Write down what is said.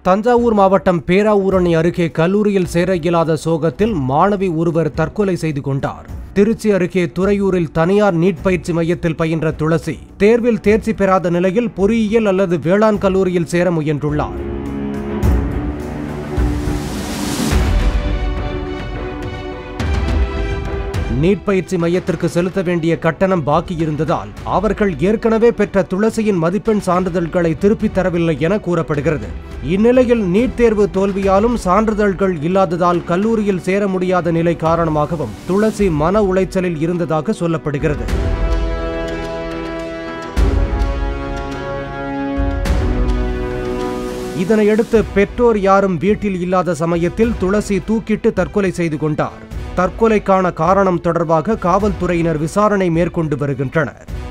தஞ்சாவூர் மாவட்டம் பேராவூரணி அருகே கல்லூரியில் சேர இயலாத சோகத்தில் மாணவி ஒருவர் தற்கொலை செய்து கொண்டார் திருச்சி அருகே துறையூரில் தனியார் நீட் பயிற்சி மையத்தில் பயின்ற துளசி தேர்வில் தேர்ச்சி பெறாத நிலையில் பொறியியல் அல்லது வேளாண் கல்லூரியில் சேர முயன்றுள்ளார் நீட் பயிற்சி மையத்திற்கு செலுத்த வேண்டிய கட்டணம் பாக்கி இருந்ததால் அவர்கள் ஏற்கனவே பெற்ற துளசியின் மதிப்பெண் சான்றிதழ்களை திருப்பித் தரவில்லை என கூறப்படுகிறது இந்நிலையில் நீட் தேர்வு தோல்வியாலும் சான்றிதழ்கள் இல்லாததால் கல்லூரியில் சேர முடியாத நிலை காரணமாகவும் துளசி மன உளைச்சலில் இருந்ததாக சொல்லப்படுகிறது இதனையடுத்து பெற்றோர் யாரும் வீட்டில் இல்லாத சமயத்தில் துளசி தூக்கிட்டு தற்கொலை செய்து கொண்டார் தற்கொலைக்கான காரணம் தொடர்பாக காவல்துறையினர் விசாரணை மேற்கொண்டு வருகின்றனர்